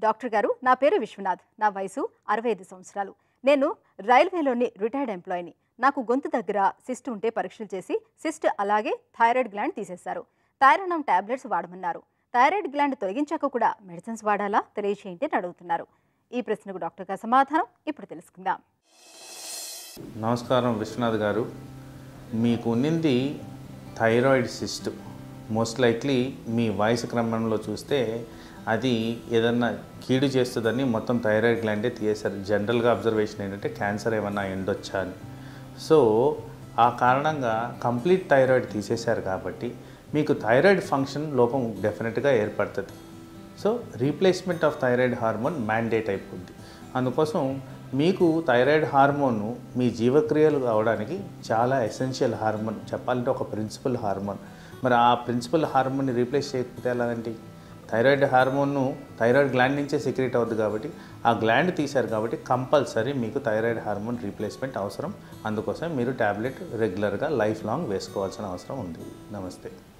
doctor గారు నా పేరు విశ్వనాథ్ నా వయసు అరవై ఐదు సంవత్సరాలు నేను రైల్వేలోని రిటైర్డ్ ఎంప్లాయీని నాకు గొంతు దగ్గర సిస్ట్ ఉంటే పరీక్షలు చేసి సిస్ట్ అలాగే థైరాయిడ్ గ్లాండ్ తీసేశారు థైరానమ్ టాబ్లెట్స్ వాడమన్నారు థైరాయిడ్ గ్లాండ్ తొలగించాక కూడా మెడిసిన్స్ వాడాలా తెలియచేయండి అని అడుగుతున్నారు ఈ ప్రశ్నకు డాక్టర్ గారి సమాధానం ఇప్పుడు తెలుసుకుందాం నమస్కారం విశ్వనాథ్ గారు మీకు ఉన్నింది థైరాయిడ్ సిస్ట్ మోస్ట్ లైక్లీ మీ వయసు క్రమంలో చూస్తే అది ఏదన్నా కీడు చేస్తుందని మొత్తం థైరాయిడ్ గ్లాండే తీసేశారు జనరల్గా అబ్జర్వేషన్ ఏంటంటే క్యాన్సర్ ఏమన్నా ఎండొచ్చా అని సో ఆ కారణంగా కంప్లీట్ థైరాయిడ్ తీసేశారు కాబట్టి మీకు థైరాయిడ్ ఫంక్షన్ లోపం డెఫినెట్గా ఏర్పడుతుంది so replacement of thyroid hormone mandate అయిపోద్ది అందుకోసం మీకు థైరాయిడ్ హార్మోన్ మీ జీవక్రియలు కావడానికి చాలా ఎసెన్షియల్ హార్మోన్ చెప్పాలంటే ఒక ప్రిన్సిపల్ హార్మోన్ మరి ఆ ప్రిన్సిపల్ హార్మోన్ని రీప్లేస్ చేయకపోతే ఎలాగండి థైరాయిడ్ హార్మోన్ను థైరాయిడ్ గ్లాండ్ నుంచే సెక్రెట్ అవుద్ది కాబట్టి ఆ గ్లాండ్ తీశారు కాబట్టి కంపల్సరీ మీకు థైరాయిడ్ హార్మోన్ రీప్లేస్మెంట్ అవసరం అందుకోసం మీరు ట్యాబ్లెట్ రెగ్యులర్గా లైఫ్ లాంగ్ వేసుకోవాల్సిన అవసరం ఉంది నమస్తే